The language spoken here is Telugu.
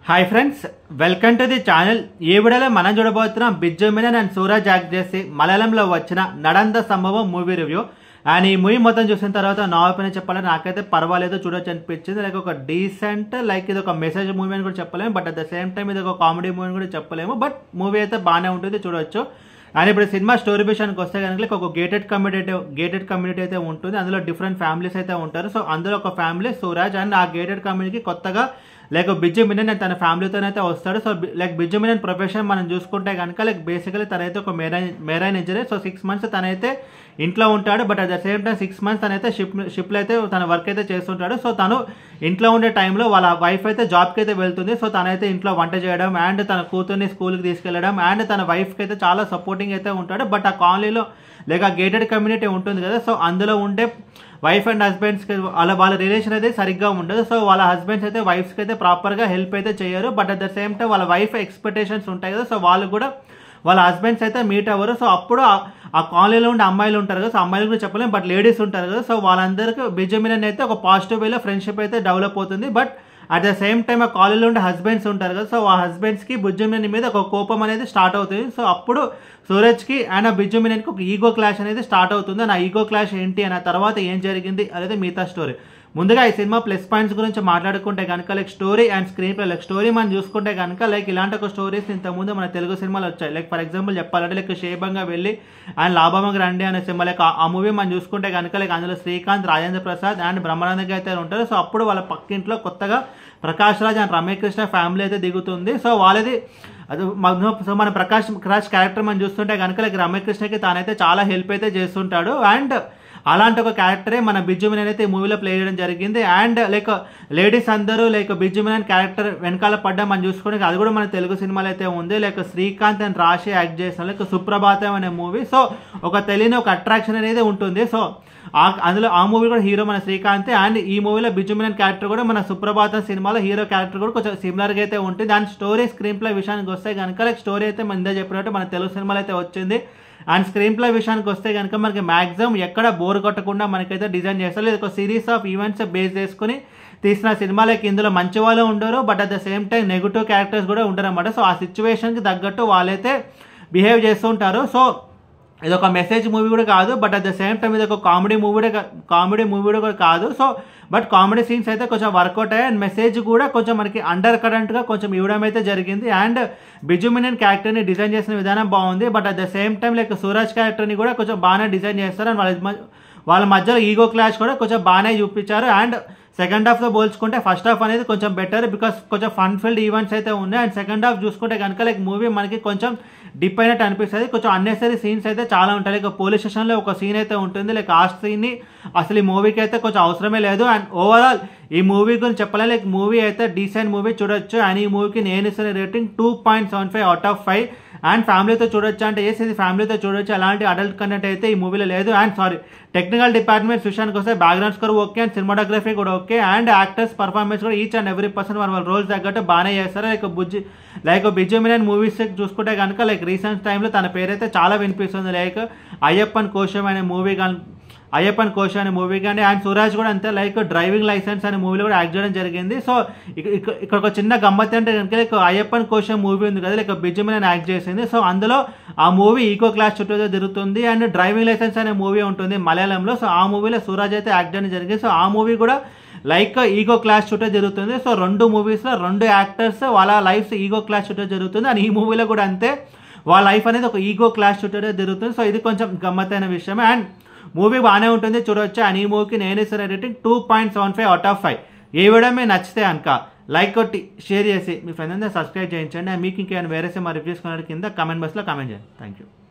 hi friends welcome to the channel ఈ వీడియోలో మనం చూడబోతున్నాం బిజ్జు మీనన్ అండ్ సూరజ్ యాక్ట్ చేసి మలయాళంలో వచ్చిన Nadanna Sambhavam movie review and ఈ మూవీ మొత్తం చూసిన తర్వాత నా ఒపీనియన్ చెప్పాలంటే నాకైతే పర్వాలేదు చూడొచ్చు అనిపించింది లైక్ ఒక డీసెంట్ లైక్ ఇది ఒక మెసేజ్ మూవీ అని కూడా చెప్పలేము but at the same time ఇది ఒక కామెడీ మూవీ అని కూడా చెప్పలేము బట్ మూవీ అయితే బాగానే ఉంటుంది చూడొచ్చు అండ్ ఇప్పుడు సినిమా స్టోరీ విషయానికి వస్తే కనుక like ఒక గేటెడ్ కమ్యూనిటీ గేటెడ్ కమ్యూనిటీ అయితే ఉంటుంది అందులో డిఫరెంట్ ఫ్యామిలీస్ అయితే ఉంటారు సో అందులో ఒక ఫ్యామిలీ సూరాజ్ అండ్ ఆ గేటెడ్ కమ్యూనిటీకి కొత్తగా లైక్ బిజ్జు మినన్ తన ఫ్యామిలీతోనైతే వస్తాడు so like Biju Menon profession మనం చూసుకుంటే కనుక లైక్ బేసికలీ తనైతే ఒక marine marine engineer so six months తనైతే ఇంట్లో ఉంటాడు but at the same time six months తనైతే షిప్ షిప్లో అయితే తన వర్క్ అయితే చేస్తుంటాడు సో తను ఇంట్లో ఉండే టైంలో వాళ్ళ వైఫ్ అయితే జాబ్కి అయితే వెళ్తుంది సో తనైతే ఇంట్లో వంట చేయడం అండ్ తన కూతుర్ని స్కూల్కి తీసుకెళ్ళడం అండ్ తన వైఫ్కి అయితే చాలా సపోర్టింగ్ అయితే ఉంటాడు బట్ ఆ కాలనీలో లేక గేటెడ్ కమ్యూనిటీ ఉంటుంది కదా సో అందులో ఉండే వైఫ్ అండ్ హస్బెండ్స్కి వాళ్ళ వాళ్ళ రిలేషన్ అయితే సరిగ్గా ఉండదు సో వాళ్ళ హస్బెండ్స్ అయితే వైఫ్స్కి అయితే ప్రాపర్గా హెల్ప్ అయితే చేయరు but at the same time వాళ్ళ వైఫ్ ఎక్స్పెక్టేషన్స్ ఉంటాయి కదా సో వాళ్ళు కూడా వాళ్ళ హస్బెండ్స్ అయితే మీట్ అవ్వరు సో అప్పుడు ఆ- ఆ కాలనీలో ఉండే అమ్మాయిలు ఉంటారు కదా సో అమ్మాయిలు కూడా చెప్పలేము బట్ లేడీస్ ఉంటారు కదా సో వాళ్ళందరికీ బిజమినన్ అయితే ఒక పాజిటివ్ వేలో ఫ్రెండ్షిప్ అయితే డెవలప్ అవుతుంది but at the same time ఆ కాలేజీలో ఉండే హస్బెండ్స్ ఉంటారు కదా సో ఆ హస్బెండ్స్కి బుజ్జమినన్ మీద ఒక కోపం అనేది స్టార్ట్ అవుతుంది సో అప్పుడు సూరజ్కి అండ్ ఆ బిజ్జమినన్కి ఒక ఈగో క్లాష్ అనేది స్టార్ట్ అవుతుంది అండ్ ఆ ఈగో క్లాష్ ఏంటి అన్న తర్వాత ఏం జరిగింది అనేది మిగతా స్టోరీ ముందుగా ఈ సినిమా ప్లస్ పాయింట్స్ గురించి మాట్లాడుకుంటే కనుక like story and screenplay like story మనం చూసుకుంటే కనుక లైక్ ఇలాంటి ఒక స్టోరీస్ ఇంతకుముందు మన తెలుగు సినిమాలు వచ్చాయి లైక్ ఫర్ ఎగ్జాంపుల్ చెప్పాలంటే లైక్ షేబంగా వెళ్ళి అండ్ లాభమంగా రండి అనే సినిమా లైక్ ఆ- ఆ మూవీ మనం చూసుకుంటే కనుక లైక్ అందులో శ్రీకాంత్ రాజేంద్ర ప్రసాద్ అండ్ బ్రహ్మానంద అయితే ఉంటారు సో అప్పుడు వాళ్ళ పక్కింట్లో కొత్తగా ప్రకాష్ రాజ్ అండ్ రమ్యకృష్ణ ఫ్యామిలీ అయితే దిగుతుంది సో వాళ్ళది అది మన- సో మన ప్రకాష్ రాజ్ క్యారెక్టర్ మనం చూస్తుంటే కనుక లైక్ రమ్యకృష్ణకి తానైతే చాలా హెల్ప్ అయితే చేస్తుంటాడు అండ్ అలాంటి ఒక క్యారెక్టరే మన బిజ్జు మీనన్ అయితే ఈ మూవీలో ప్లే చేయడం జరిగింది అండ్ లైక్ లేడీస్ అందరూ లైక్ బిజ్జు మీనన్ క్యారెక్టర్ వెనకాల పడ్డా మనం చూసుకునే అది కూడా మన తెలుగు సినిమాలో అయితే ఉంది like Srikanth and Raasi act చేసిన లైక్ సుప్రభాతం అనే మూవీ సో ఒక తెలియని ఒక అట్రాక్షన్ అనేది ఉంటుంది సో ఆ- అందులో ఆ మూవీ కూడా హీరో మన శ్రీకాంత్ అండ్ ఈ మూవీలో బిజ్జు మీనన్ క్యారెక్టర్ కూడా మన సుప్రభాతం సినిమాలో హీరో క్యారెక్టర్ కూడా కొంచెం సిమిలర్గా అయితే ఉంటుంది దాని స్టోరీ స్క్రీన్ ప్లే విషయానికి వస్తే కనుక లైక్ స్టోరీ అయితే మన ఇందా చెప్పినట్టు మన తెలుగు సినిమాలో అయితే వచ్చింది అండ్ స్క్రీన్ ప్లే విషయానికి వస్తే కనుక మనకి మాక్సిమం ఎక్కడ బోర్ కొట్టకుండా మనకైతే డిజైన్ చేస్తారు ఇది ఒక సిరీస్ ఆఫ్ ఈవెంట్స్ బేస్ చేసుకుని తీసిన సినిమాలకి ఇందులో మంచి వాళ్ళు ఉండరు but at the same time negative characters కూడా ఉండరు అనమాట సో ఆ సిచ్యువేషన్కి తగ్గట్టు వాళ్ళైతే బిహేవ్ చేస్తూ ఉంటారు సో ఇది ఒక మెసేజ్ మూవీ కూడా కాదు but at the same time ఇది ఒక కామెడీ మూవీ కామెడీ మూవీ కూడా కాదు సో బట్ కామెడీ సీన్స్ అయితే కొంచెం వర్కౌట్ అయ్యాయి అండ్ మెసేజ్ కూడా కొంచెం మనకి అండర్ కరెంట్గా కొంచెం ఇవ్వడం అయితే జరిగింది అండ్ బిజు మినన్ క్యారెక్టర్ని డిజైన్ చేసిన విధానం బాగుంది but at the same time like Suraj క్యారెక్టర్ని కూడా కొంచెం బాగానే డిజైన్ చేస్తారు అండ్ వాళ్ళ మ- వాళ్ళ మధ్యలో ఈగో క్లాష్ కూడా కొంచెం బాగానే చూపించారు అండ్ సెకండ్ హాఫ్తో పోల్చుకుంటే ఫస్ట్ హాఫ్ అనేది కొంచెం బెటర్ బికాస్ కొంచెం ఫన్ ఫీల్డ్ ఈవెంట్స్ అయితే ఉన్నాయి అండ్ సెకండ్ హాఫ్ చూసుకుంటే కనుక లైక్ మూవీ మనకి కొంచెం డిప్ అయినట్టు అనిపిస్తుంది కొంచెం అన్నెసరీ సీన్స్ అయితే చాలా ఉంటాయి లైక్ పోలీస్ స్టేషన్లో ఒక సీన్ అయితే ఉంటుంది లైక్ ఆ సీన్ని అసలు ఈ మూవీకి అయితే కొంచెం అవసరమే లేదు అండ్ ఓవరాల్ ఈ మూవీ గురించి చెప్పాలి లైక్ మూవీ అయితే డీసెంట్ మూవీ చూడొచ్చు అండ్ ఈ మూవీకి నేను ఇస్తున్న rating two point seven five out of five and ఫ్యామిలీతో చూడొచ్చు అంటే ఏస్ ఇది ఫ్యామిలీతో చూడొచ్చు అలాంటి అడల్ట్ కంటెంట్ అయితే ఈ మూవీలో లేదు అండ్ సారీ టెక్నికల్ డిపార్ట్మెంట్ విషయానికి వస్తే background score okay and cinematography కూడా ఓకే అండ్ యాక్టర్స్ పర్ఫార్మెన్స్ కూడా ఈచ్ అండ్ ఎవ్రీ పర్సన్ వాళ్ళ వాళ్ళ రోల్స్ తగ్గట్టు బాగానే చేస్తారు like Biju like Biju Menon movies చూసుకుంటే కనుక లైక్ రీసెంట్ టైంలో తన పేరైతే చాలా వినిపిస్తుంది లైక్ అయ్యప్పన్ కోశం అనే మూవీ కానీ అయ్యప్పన్ కోశ అనే మూవీ కానీ అండ్ సూరాజ్ కూడా అంతే లైక్ డ్రైవింగ్ లైసెన్స్ అనే మూవీలో కూడా యాక్ట్ చేయడం జరిగింది సో ఇక- ఇక- ఇక్కడ ఒక చిన్న గమ్మత్ అంటే కనుక లైక్ అయ్యప్పన్ కోశ మూవీ ఉంది కదా లైక్ బిజ్జమినన్ యాక్ట్ చేసింది సో అందులో ఆ మూవీ ఈకో క్లాస్ చుట్టూ తిరుగుతుంది అండ్ డ్రైవింగ్ లైసెన్స్ అనే మూవీ ఉంటుంది మలయాళంలో సో ఆ మూవీలో సూరాజ్ అయితే యాక్ట్ చేయడం జరిగింది సో ఆ మూవీ కూడా లైక్ ఈగో క్లాస్ చుట్టూ జరుగుతుంది సో రెండు మూవీస్లో రెండు యాక్టర్స్ వాళ్ళ లైఫ్స్ ఈగో క్లాస్ చుట్టూ జరుగుతుంది అండ్ ఈ మూవీలో కూడా అంతే వాళ్ళ లైఫ్ అనేది ఒక ఈగో క్లాస్ చుట్టూ జరుగుతుంది సో ఇది కొంచెం గమ్మత్తైన విషయం అండ్ మూవీ బాగానే ఉంటుంది చూడొచ్చు అండ్ ఈ మూవీకి నేను ఇస్తున్న rating two point seven five out of five ఏ వీడియో మీకు నచ్చితే కనుక లైక్ కొట్టి షేర్ చేసి మీ ఫ్రెండ్ అందరూ సబ్స్క్రైబ్ చేయించండి అండ్ మీకు ఇంకేమైనా వేరే సినిమా రివ్యూస్ కొనడానికి కింద కమెంట్ బాక్స్లో కమెంట్ చేయండి థ్యాంక్ యూ